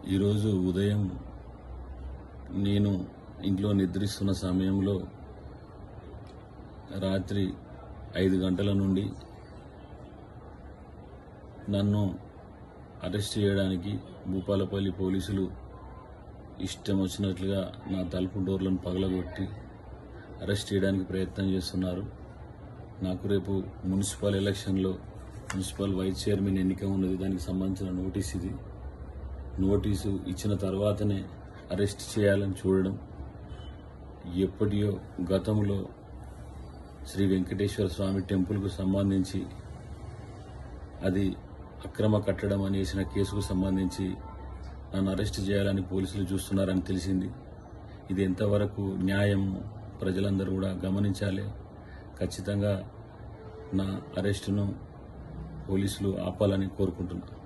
ఈరోజు ఉదయం నేను ఇంట్లో నిద్రిస్తున్న సమయంలో రాత్రి ఐదు గంటల నుండి నన్ను అరెస్ట్ చేయడానికి భూపాలపల్లి పోలీసులు ఇష్టం వచ్చినట్లుగా నా తలుపు డోర్లను పగలగొట్టి అరెస్ట్ చేయడానికి ప్రయత్నం చేస్తున్నారు నాకు రేపు మున్సిపల్ ఎలక్షన్లో మున్సిపల్ వైస్ చైర్మన్ ఎన్నిక ఉన్నది దానికి సంబంధించిన నోటీస్ ఇది నోటీసు ఇచ్చిన తర్వాతనే అరెస్ట్ చేయాలని చూడడం ఎప్పటియో గతంలో శ్రీ వెంకటేశ్వర స్వామి టెంపుల్కు సంబంధించి అది అక్రమ కట్టడం అనేసిన కేసుకు సంబంధించి నన్ను అరెస్ట్ చేయాలని పోలీసులు చూస్తున్నారని తెలిసింది ఇది ఎంతవరకు న్యాయం ప్రజలందరూ కూడా గమనించాలి ఖచ్చితంగా నా అరెస్టును పోలీసులు ఆపాలని కోరుకుంటున్నాను